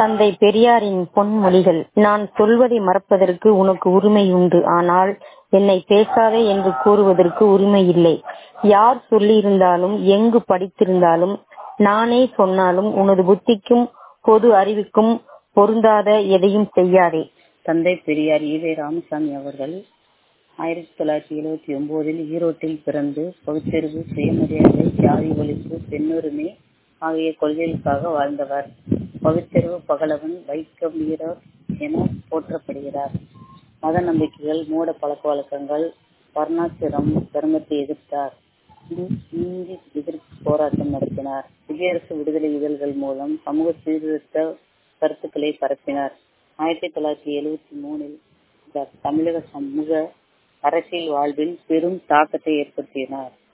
தந்தை பெரியாரின் பொன்மொழிகள் நான் சொல்வதை மறப்பதற்கு உனக்கு உரிமை உண்டு ஆனால் என்னை பேசாதே என்று கூறுவதற்கு உரிமை இல்லை யார் சொல்லியிருந்தாலும் எங்கு படித்திருந்தாலும் நானே சொன்னாலும் உனது புத்திக்கும் பொது அறிவுக்கும் பொருந்தாத எதையும் செய்யாதே தந்தை பெரியார் ஈவே ராமசாமி அவர்கள் ஆயிரத்தி தொள்ளாயிரத்தி எழுபத்தி ஒன்பதில் ஈரோட்டில் பிறந்து பகுத்தறிவு சுயமரியாதை ஜாதி ஒழிப்பு பெண்ணுரிமை ஆகிய கொள்கைகளுக்காக வாழ்ந்தவர் பகுத்தறிவு பகலவன் வைக்கம் வீரர் என போற்றப்படுகிறார் மத நம்பிக்கைகள் மூட பழக்க வழக்கங்கள் வர்ணாசிரம் தர்மத்தை எதிர்த்தார் இந்தி எதிர்ப்பு போராட்டம் நடத்தினார் குடியரசு விடுதலை இதழ்கள் மூலம் சமூக சீர்திருத்த கருத்துக்களை பரப்பினார் ஆயிரத்தி தொள்ளாயிரத்தி எழுபத்தி மூணில் தமிழக சமூக அரசியல் வாழ்வில் பெரும் தாக்கத்தை ஏற்படுத்தினார்